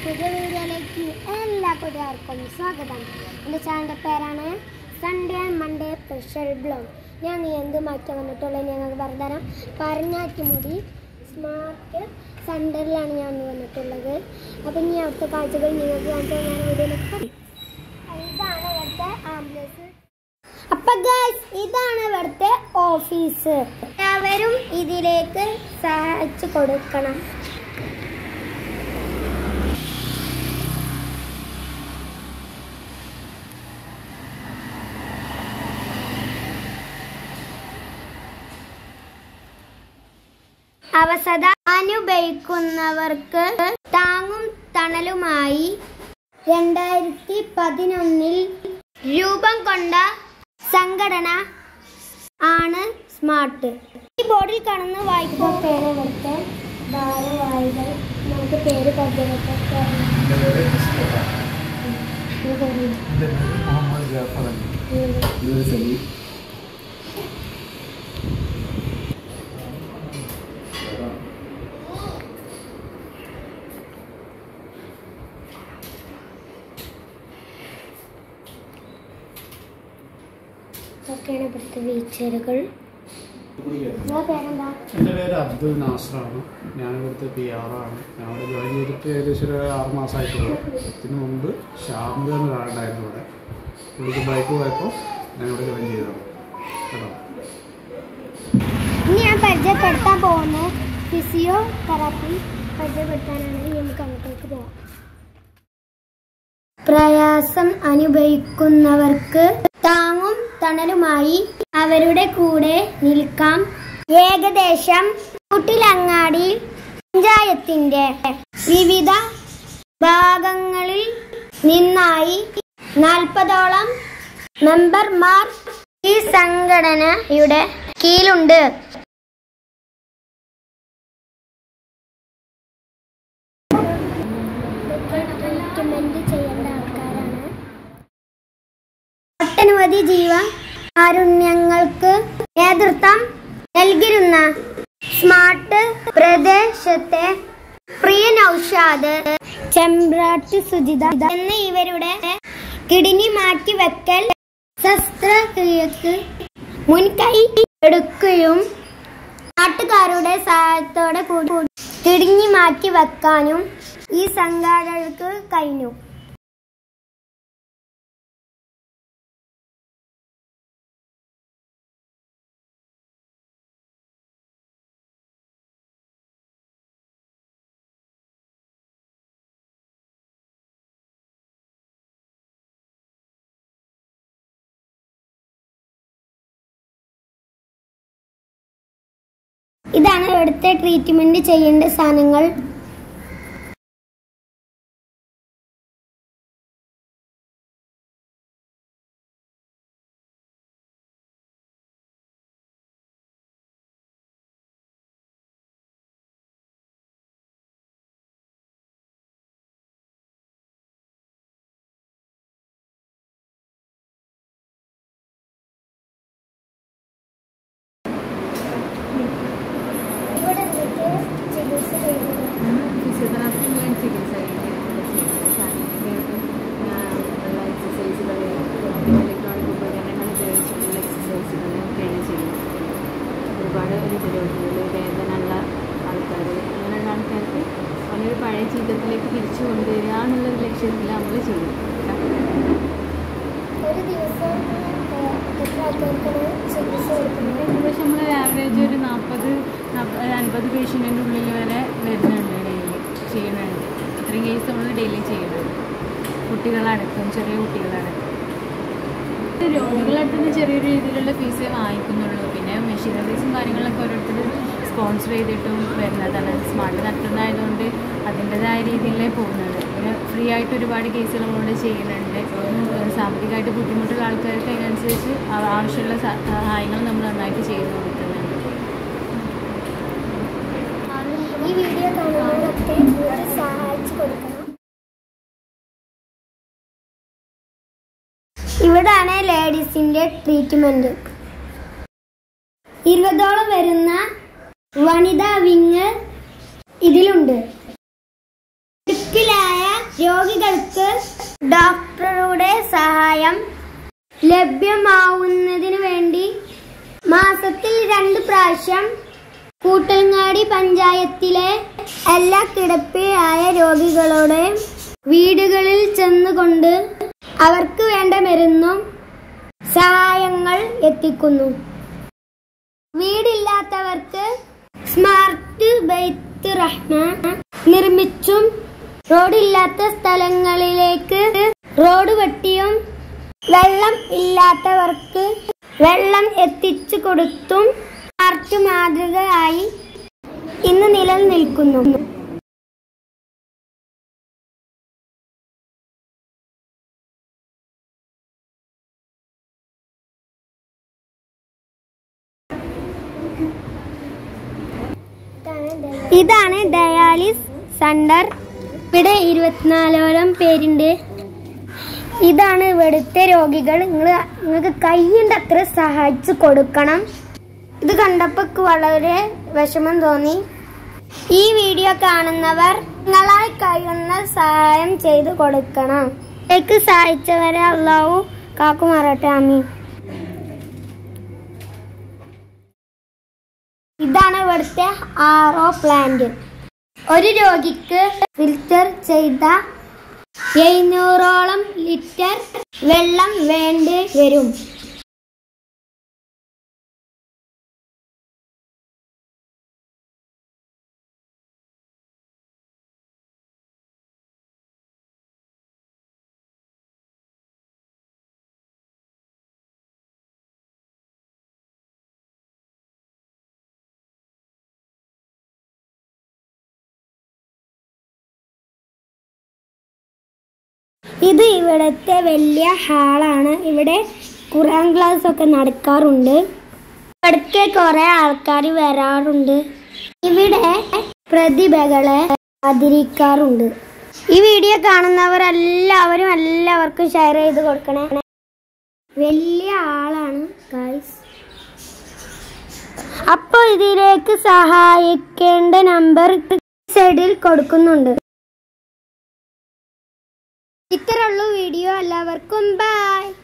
പുതിയ വീഡിയോയിലേക്ക് എല്ലാ കൂട്ടുകാർക്കും സ്വാഗതം എൻ്റെ ചാനലിൻ്റെ പേരാണ് Sunday and Monday special blog ഞാൻ നീ എന്ത് മാറ്റം വന്നിട്ടുള്ളത് ഞങ്ങൾക്ക് പറഞ്ഞുതരാം പറഞ്ഞാറ്റുമുടി സ്മാർട്ട് സെൻറ്ററിലാണ് ഞാൻ ഇന്ന് വന്നിട്ടുള്ളത് അപ്പം ഇനി അവിടുത്തെ കാഴ്ചകൾ നിങ്ങൾക്ക് കാണിച്ചു ഞാൻ വീഡിയോയിലേക്ക് ഇതാണ് ഇവിടുത്തെ ആംബുലൻസ് അപ്പൊ ഗൈസ് ഇതാണ് ഇവിടുത്തെ ഓഫീസ് എല്ലാവരും ഇതിലേക്ക് സഹായിച്ചു കൊടുക്കണം അവസത അനുഭവിക്കുന്നവർക്ക് താങ്ങും തണലുമായി രണ്ടായിരത്തി പതിനൊന്നിൽ രൂപം കൊണ്ട സംഘടന ആണ് സ്മാർട്ട് ഈ ബോർഡിൽ കാണുന്ന വായിക്കുന്ന പേര് ഇവിടുത്തെ ഭാരവാഹികൾ നമുക്ക് പേര് പരിചയപ്പെട്ട എൻ്റെ പേര് മുസ്തഫ. എൻ്റെ പേര് മുഹമ്മദ് ജാഫർ അലി ഇതൊരു സലീം ഒക്കെയാണ് ഇവിടുത്തെ വീച്ചറുകൾ നിങ്ങളെ പേരെന്താ എൻ്റെ പേര് അബ്ദുൽ നാസറാണ് ഞാൻ ഇവിടുത്തെ പി ആറാണ് ഞാൻ ഇവിടെ ജോയിൻ ചെയ്തിട്ട് ഏകദേശം ഒരു ആറ് മാസമായിട്ടുള്ളൂ ഇതിനു മുമ്പ് ഷാമ്പ് എന്നൊരാളുണ്ടായിരുന്നു ഇവിടെ ഇവിടുത്തെ ബൈക്ക് പോയപ്പോൾ ഞാൻ ഇവിടെ ജോയിൻ ചെയ്തതാണ് കേട്ടോ ഇനി ഞാൻ പരിചയപ്പെടുത്താൻ പോകുന്നത് ഫിസിയോ തെറാപ്പി പരിചയപ്പെടുത്താനാണ് ഇനി നമുക്ക് അങ്ങോട്ടേക്ക് പോകാം പ്രയാസം അനുഭവിക്കുന്നവർക്ക് താങ്ങും തണലുമായി അവരുടെ കൂടെ നിൽക്കാം ഏകദേശം കുട്ടിലങ്ങാടി പഞ്ചായത്തിന്റെ വിവിധ ഭാഗങ്ങളിൽ നിന്നായി നാൽപ്പതോളം മെമ്പർമാർ ഈ സംഘടനയുടെ കീഴിലുണ്ട് ട്രീറ്റ്മെന്റ് ചെയ്യേണ്ട ആൾക്കാരാണ് ഒട്ടനവധി ജീവ കാരുണ്യങ്ങൾക്ക് നേതൃത്വം നൽകിയിരുന്ന സ്മാർട്ട് പ്രദേശത്തെ പ്രിയ നൌഷാദ് ചെമ്പ്രാട്ട് സുജിത എന്ന ഇവരുടെ കിഡ്നി മാറ്റി വെക്കൽ ശസ്ത്രക്രിയക്ക് മുൻകൈ എടുക്കുകയും നാട്ടുകാരുടെ സഹായത്തോടെ കൂടി കിഡ്നി മാറ്റി വെക്കാനും ഈ സംഘാടകർക്ക് കഴിഞ്ഞു ഇതാണ് ഇവിടുത്തെ ട്രീറ്റ്മെന്റ് ചെയ്യേണ്ട സാധനങ്ങൾ ഇവിടെ ചികിത്സ ചെയ്യുന്നത് ഫിസിയോതെറാപ്പി ഞാൻ ചികിത്സ ഉള്ള എക്സസൈസുകൾ ഇലക്ട്രോണിക് ഉപകരണങ്ങൾ ഉപയോഗിച്ചിട്ടുള്ള എക്സസൈസുകൾ ഒക്കെയാണ് ചെയ്യുന്നത് ഒരുപാട് രോഗികൾ വേദന ഉള്ള ആൾക്കാർ അങ്ങനെയുള്ള ആൾക്കാർക്ക് അവരൊരു പഴയ ജീവിതത്തിലേക്ക് തിരിച്ചു കൊണ്ടുവരിക എന്നുള്ളൊരു ലക്ഷ്യത്തിൽ നമ്മൾ ചെയ്യും ഒരു ദിവസം ഏഹ്, എത്ര ആൾക്കാർക്കാണ് ചികിത്സ കൊടുക്കുന്നത് ഏകദേശം നമ്മൾ ആവറേജ് ഒരു നാൽപ്പത് അൻപത് പേഷ്യൻറ്റിൻ്റെ ഉള്ളിൽ വരെ വരുന്നുണ്ട് ഡെയിലി ചെയ്യുന്നുണ്ട് അത്രയും കേസ് നമ്മൾ ഡെയിലി ചെയ്യുന്നുണ്ട് കുട്ടികളടക്കം ചെറിയ കുട്ടികളടക്കം രോഗികളടുത്ത് നിന്ന് ചെറിയൊരു രീതിയിലുള്ള ഫീസേ വാങ്ങിക്കുന്നുള്ളൂ പിന്നെ മെഷീനറീസും കാര്യങ്ങളൊക്കെ ഓരോരുത്തർ സ്പോൺസർ ചെയ്തിട്ടും വരുന്നതാണ് സ്മാർട്ട് നടത്തുന്നതായതുകൊണ്ട് അതിൻ്റെതായ രീതിയിലേ പോകുന്നത് പിന്നെ ഫ്രീ ആയിട്ട് ഒരുപാട് കേസുകൾ നമ്മളോട് ചെയ്യുന്നുണ്ട് ഏഹ് സാമ്പത്തികമായിട്ട് ബുദ്ധിമുട്ടുള്ള ആൾക്കാർക്ക് അതിനനുസരിച്ച് ആ- ആവശ്യമുള്ള സ- സഹായങ്ങൾ നമ്മൾ നന്നായിട്ട് ചെയ്തു കൊടുക്കുന്നുണ്ട് ഈ വീഡിയോ കാണുന്നവരൊക്കെ ഇവരെ സഹായിച്ചു കൊടുക്കണം ഇവിടാണ് ലേഡീസിന്റെ ട്രീറ്റ്മെന്റ് ഇരുപതോളം വരുന്ന വനിതാ വിങ് ഇതിലുണ്ട് ഇടുക്കിലായ രോഗികൾക്ക് ഡോക്ടറുടെ സഹായം ലഭ്യമാവുന്നതിന് വേണ്ടി മാസത്തിൽ രണ്ട് പ്രാവശ്യം കൂട്ടൽങ്ങാടി പഞ്ചായത്തിലെ എല്ലാ കിടപ്പിലായ രോഗികളോട് വീടുകളിൽ ചെന്നുകൊണ്ട് അവർക്ക് വേണ്ട മരുന്നും സഹായങ്ങൾ എത്തിക്കുന്നു വീടില്ലാത്തവർക്ക് സ്മാർട്ട് ബൈത്ത് റഹ്മാൻ നിർമ്മിച്ചും റോഡില്ലാത്ത സ്ഥലങ്ങളിലേക്ക് റോഡ് വെട്ടിയും വെള്ളം ഇല്ലാത്തവർക്ക് വെള്ളം എത്തിച്ചു കൊടുത്തും സ്മാർട്ട് മാതൃകയായി ഇന്ന് നിലനിൽക്കുന്നു ഇതാണ് ഡയാലിസ് സെന്റർ ഇവിടെ ഇരുപത്തിനാലോളം പേരുണ്ട് ഇതാണ് ഇവിടുത്തെ രോഗികൾ നിങ്ങൾ നിങ്ങൾക്ക് കൈയുണ്ട് അത്ര സഹായിച്ചു കൊടുക്കണം ഇത് കണ്ടപ്പോൾ എനിക്ക് വളരെ വിഷമം തോന്നി ഈ വീഡിയോ കാണുന്നവർ നിങ്ങളാൽ കഴിയുന്ന സഹായം ചെയ്തു കൊടുക്കണം എനിക്ക് സഹായിച്ചവരെ അള്ളാഹു കാക്കുമാറട്ടെ ആമീൻ ഇതാണ് ഇവിടുത്തെ ആർ ഒ പ്ലാന്റ് ഒരു രോഗിക്ക് ഫിൽറ്റർ ചെയ്ത എഴുന്നൂറോളം ലിറ്റർ വെള്ളം വേണ്ടി വരും ഇത് ഇവിടുത്തെ വലിയ ഹാളാണ് ഇവിടെ ഖുറാൻ ക്ലാസ് ഒക്കെ നടക്കാറുണ്ട് ഇവിടേക്ക് കുറെ ആൾക്കാർ വരാറുണ്ട് ഇവിടെ പ്രതിഭകളെ ആദരിക്കാറുണ്ട് ഈ വീഡിയോ കാണുന്നവർ എല്ലാവരും എല്ലാവർക്കും ഷെയർ ചെയ്ത് കൊടുക്കണേ വലിയ ആളാണ് ഗൈസ് അപ്പോൾ ഇതിലേക്ക് സഹായിക്കേണ്ട നമ്പർ സൈഡിൽ കൊടുക്കുന്നുണ്ട് ഇത്രയുള്ളൂ വീഡിയോ എല്ലാവർക്കും ബൈ